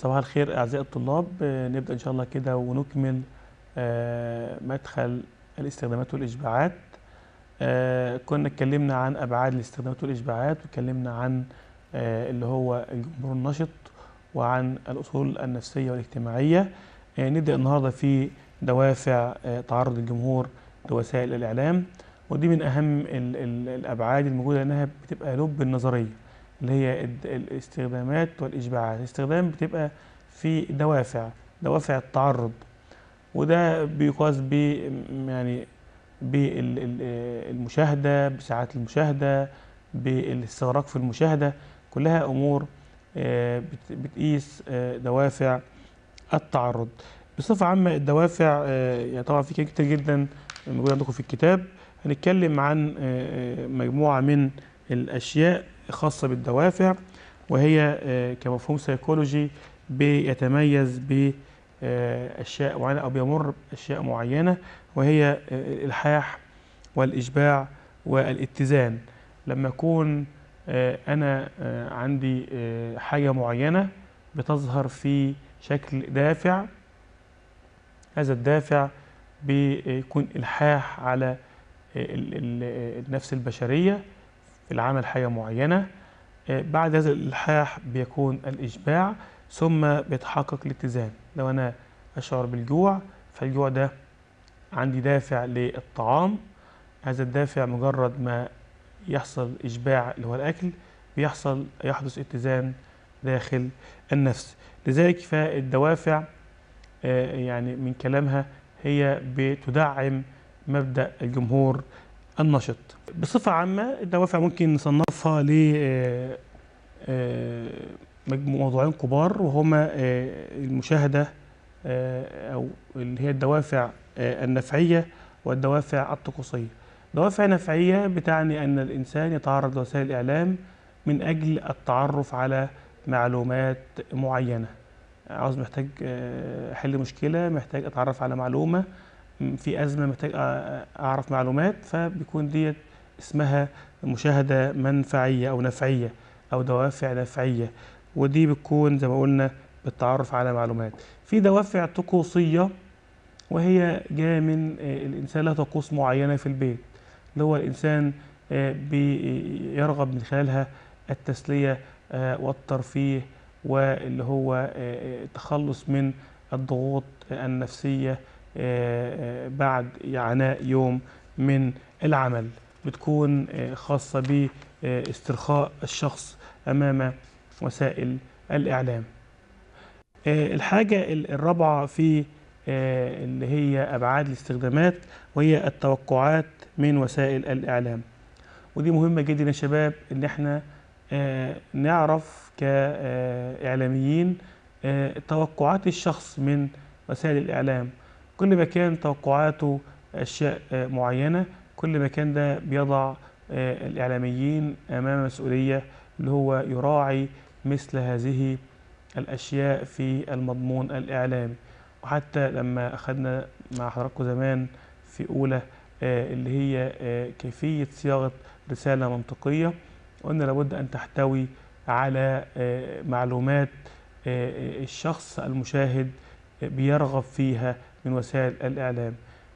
صباح الخير أعزائي الطلاب آه، نبدأ إن شاء الله كده ونكمل آه، مدخل الاستخدامات والإشباعات آه، كنا اتكلمنا عن أبعاد الاستخدامات والإشباعات واتكلمنا عن آه، اللي هو الجمهور النشط وعن الأصول النفسية والاجتماعية آه، نبدأ النهاردة في دوافع آه، تعرض الجمهور لوسائل الإعلام ودي من أهم ال- ال- الأبعاد الموجودة لأنها بتبقى لب النظرية اللي هي الد- الاستخدامات والإشباعات الاستخدام بتبقى في دوافع دوافع التعرض وده بيقاس ب يعني بالمشاهدة بساعات المشاهدة بالاستغراق في المشاهدة كلها أمور آه، بت- بتقيس آه، دوافع التعرض بصفة عامة الدوافع آه، يعني طبعا في كلام كتير جدا موجود عندكم في الكتاب هنتكلم عن آه، آه، مجموعة من الأشياء خاصة بالدوافع وهي آه، كمفهوم سيكولوجي بيتميز بأشياء معينة أو بيمر بأشياء معينة وهي آه، الإلحاح والإشباع والاتزان لما أكون آه، أنا آه، عندي آه، حاجة معينة بتظهر في شكل دافع هذا الدافع بيكون إلحاح على ال- ال- النفس البشرية في العمل حاجة معينة آه، بعد هذا الإلحاح بيكون الإشباع ثم بيتحقق الاتزان لو أنا أشعر بالجوع فالجوع ده عندي دافع للطعام هذا الدافع مجرد ما يحصل إشباع اللي هو الأكل بيحصل يحدث اتزان داخل النفس لذلك فالدوافع آه، يعني من كلامها هي بتدعم مبدأ الجمهور النشط بصفة عامة الدوافع ممكن نصنفها ل آه، آه، مجمو- موضوعين كبار وهما آه، المشاهدة آه، أو اللي هي الدوافع آه، النفعية والدوافع الطقوسية دوافع نفعية بتعني أن الإنسان يتعرض لوسائل الإعلام من أجل التعرف على معلومات معينة عاوز محتاج آه، أحل مشكلة محتاج أتعرف على معلومة م، في أزمة محتاج أ- أعرف معلومات فبيكون ديت اسمها مشاهدة منفعية أو نفعية أو دوافع نفعية ودي بتكون زي ما قلنا بالتعرف على معلومات في دوافع طقوسية وهي جاية من آه، الإنسان له طقوس معينة في البيت اللي هو الإنسان آه، بيرغب من خلالها التسلية آه، والترفيه واللي هو آه، آه، التخلص من الضغوط النفسية آه، آه، بعد عناء يوم من العمل بتكون آه، خاصة باسترخاء الشخص أمام وسائل الإعلام آه، الحاجة ال- الرابعة في آه، اللي هي أبعاد الاستخدامات وهي التوقعات من وسائل الإعلام ودي مهمة جدا يا شباب إن احنا آه، نعرف كإعلاميين توقعات الشخص من وسائل الإعلام كل ما كان توقعاته أشياء آه، معينة كل ما كان ده بيضع آه، الإعلاميين أمام مسؤولية اللي هو يراعي مثل هذه الأشياء في المضمون الإعلامي وحتى لما أخذنا مع حضراتكم زمان في أولى آه، اللي هي آه، كيفية صياغة رسالة منطقية قلنا لابد أن تحتوي على آه، معلومات آه، الشخص المشاهد بيرغب فيها من وسائل الإعلام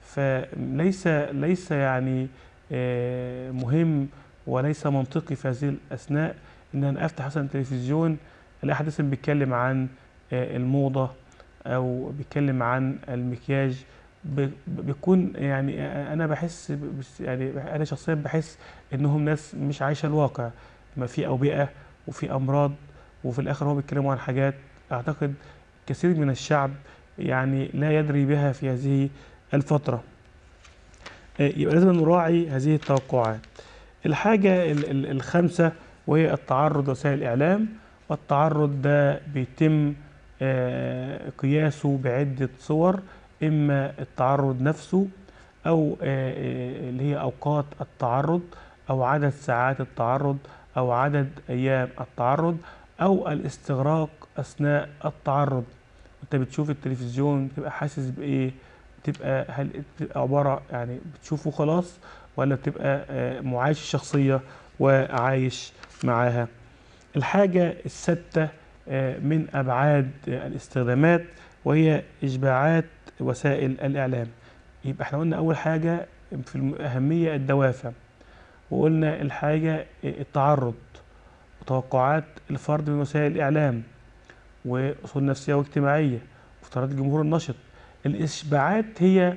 فليس ليس يعني آه، مهم وليس منطقي في هذه الأثناء إن أنا أفتح مثلا التلفزيون ألاقي حد مثلا بيتكلم عن آه، الموضة أو بيتكلم عن المكياج ب- بيكون يعني أنا بحس بس- يعني أنا شخصيا بحس إنهم ناس مش عايشة الواقع ما في أوبئة وفي أمراض وفي الآخر هو بيتكلموا عن حاجات أعتقد كثير من الشعب يعني لا يدري بها في هذه الفترة آه، يبقى لازم نراعي هذه التوقعات الحاجة ال- ال- الخامسة وهي التعرض لوسائل الإعلام والتعرض ده بيتم آه، قياسه بعدة صور إما التعرض نفسه أو آه، آه، اللي هي أوقات التعرض أو عدد ساعات التعرض أو عدد أيام التعرض أو الاستغراق أثناء التعرض أنت بتشوف التلفزيون بتبقى حاسس بإيه بتبقى هل بتبقى عبارة يعني بتشوفه خلاص ولا بتبقى آه، معايش الشخصية وعايش معاها الحاجة الستة آه، من أبعاد آه، الاستخدامات وهي إشباعات وسائل الإعلام يبقى احنا قلنا أول حاجة في الأهمية الدوافع وقلنا الحاجة التعرض وتوقعات الفرد من وسائل الإعلام وأصول نفسية واجتماعية وافتراض الجمهور النشط الإشباعات هي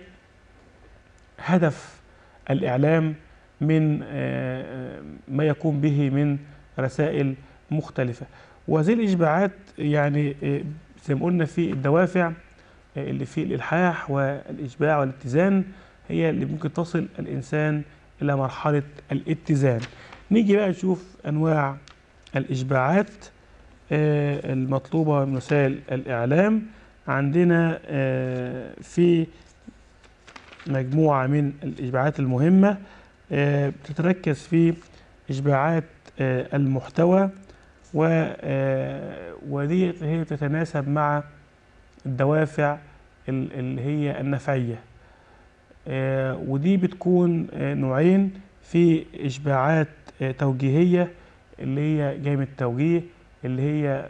هدف الإعلام من آه، ما يقوم به من رسائل مختلفة وهذه الإشباعات يعني آه، زي ما قلنا في الدوافع آه، اللي في الإلحاح والإشباع والاتزان هي اللي ممكن تصل الإنسان إلى مرحلة الاتزان نيجي بقى نشوف أنواع الإشباعات آه، المطلوبة من وسائل الإعلام عندنا آه، في مجموعة من الإشباعات المهمة آه، بتتركز في إشباعات آه، المحتوى و- آه، ودي هي تتناسب مع الدوافع ال- اللي هي النفعية آه، ودي بتكون آه، نوعين في إشباعات آه، توجيهية اللي هي جاية من التوجيه اللي هي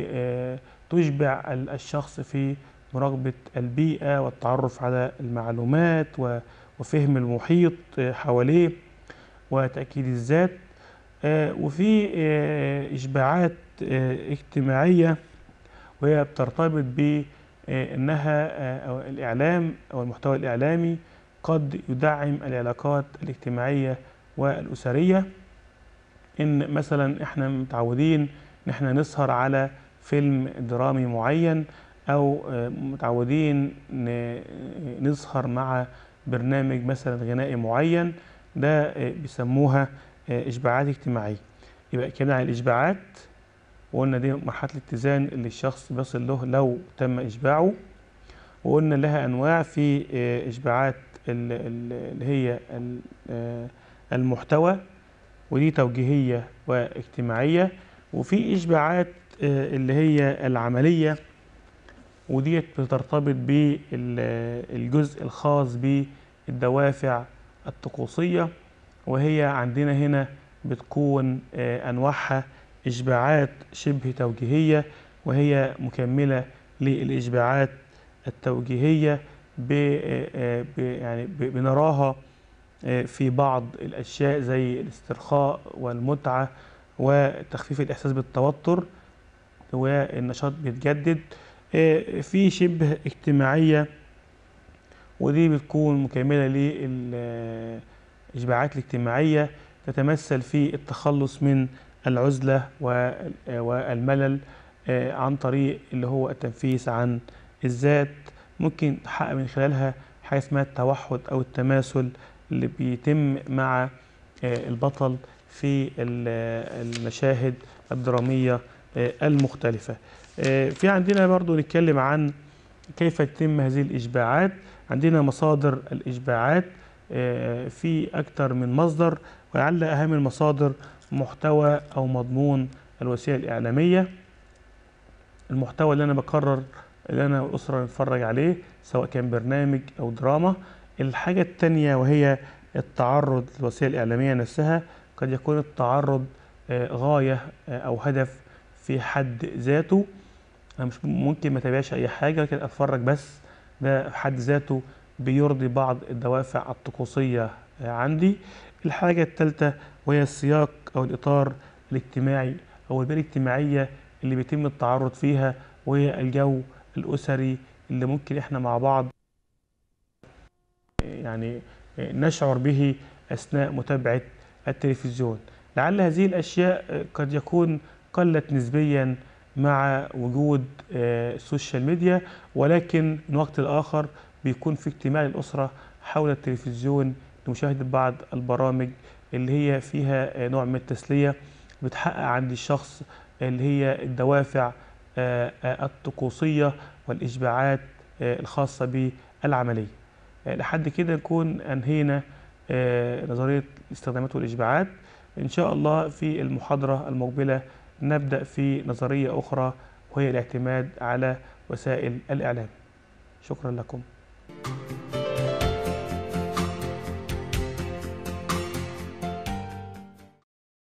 بتشبع الشخص في مراقبة البيئة والتعرف على المعلومات و- وفهم المحيط آه، حواليه وتأكيد الذات آه، وفي آه، إشباعات آه، اجتماعية وهي بترتبط بأنها أو الإعلام أو المحتوى الإعلامي قد يدعم العلاقات الاجتماعية والأسرية إن مثلا إحنا متعودين إن إحنا نسهر على فيلم درامي معين أو آه، متعودين ن- نسهر مع برنامج مثلا غنائي معين ده آه، بيسموها آه، إشباعات اجتماعية يبقى اتكلمنا عن الإشباعات وقلنا دي مرحلة الاتزان اللي الشخص بيصل له لو تم إشباعه وقلنا لها أنواع في آه، إشباعات ال- ال- اللي هي ال- آه، المحتوى ودي توجيهية واجتماعية وفي إشباعات آه، اللي هي العملية وديت بترتبط بالجزء الخاص بالدوافع الطقوسية وهي عندنا هنا بتكون آه، أنواعها إشباعات شبه توجيهية وهي مكملة للإشباعات التوجيهية ب آه، ب- يعني ب- بنراها آه، في بعض الأشياء زي الاسترخاء والمتعة وتخفيف الإحساس بالتوتر والنشاط بيتجدد آه، في شبه اجتماعية ودي بتكون مكملة للإشباعات الاجتماعية تتمثل في التخلص من العزلة وال- والملل آه، عن طريق اللي هو التنفيس عن الذات ممكن تحقق من خلالها حاجة اسمها التوحد أو التماثل اللي بيتم مع آه، البطل في ال- المشاهد الدرامية آه، المختلفة آه، في عندنا برضو نتكلم عن كيف تتم هذه الإشباعات عندنا مصادر الإشباعات آه، في أكثر من مصدر ولعل أهم المصادر محتوى أو مضمون الوسيلة الإعلامية المحتوى اللي أنا بقرر اللي أنا والأسرة نتفرج عليه سواء كان برنامج أو دراما الحاجة التانية وهي التعرض للوسيلة الإعلامية نفسها قد يكون التعرض آه، غاية آه، أو هدف في حد ذاته أنا مش ممكن ما أتابعش أي حاجة لكن أتفرج بس ده في حد ذاته بيرضي بعض الدوافع الطقوسية آه، عندي الحاجة الثالثة وهي السياق أو الإطار الاجتماعي أو البيئة الاجتماعية اللي بيتم التعرض فيها وهي الجو الأسري اللي ممكن إحنا مع بعض يعني نشعر به أثناء متابعة التلفزيون لعل هذه الأشياء قد يكون قلت نسبيا مع وجود آه، السوشيال ميديا ولكن من وقت لآخر بيكون في اجتماع للأسرة حول التلفزيون لمشاهدة بعض البرامج اللي هي فيها آه، نوع من التسلية بتحقق عند الشخص اللي هي الدوافع آه، آه، الطقوسية والإشباعات آه، الخاصة بالعملية آه، لحد كده نكون أنهينا آه، نظرية الاستخدامات والإشباعات إن شاء الله في المحاضرة المقبلة نبدأ في نظرية أخرى وهي الاعتماد على وسائل الإعلام شكرا لكم